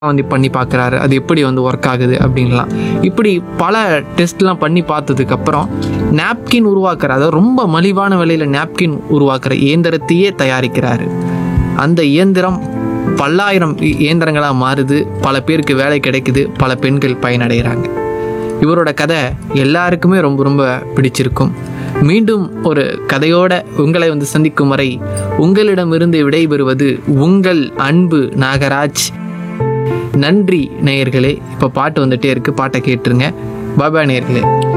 வந்து பண்ணி பார்க்குறாரு அது எப்படி வந்து ஒர்க் ஆகுது அப்படின்லாம் இப்படி பல டெஸ்ட்லாம் பண்ணி பார்த்ததுக்கப்புறம் நாப்கின் உருவாக்குற அதாவது ரொம்ப மலிவான விலையில் நாப்கின் உருவாக்குற இயந்திரத்தையே தயாரிக்கிறாரு அந்த இயந்திரம் பல்லாயிரம் இ- இயந்திரங்களாக மாறுது பல பேருக்கு வேலை கிடைக்குது பல பெண்கள் பயனடைகிறாங்க இவரோட கதை எல்லாருக்குமே ரொம்ப ரொம்ப பிடிச்சிருக்கும் மீண்டும் ஒரு கதையோட உங்களை வந்து சந்திக்கும் வரை உங்களிடமிருந்து விடைபெறுவது உங்கள் அன்பு நாகராஜ் நன்றி நேயர்களே இப்போ பாட்டு வந்துட்டே இருக்கு பாட்டை கேட்டுருங்க பாபா நேயர்களே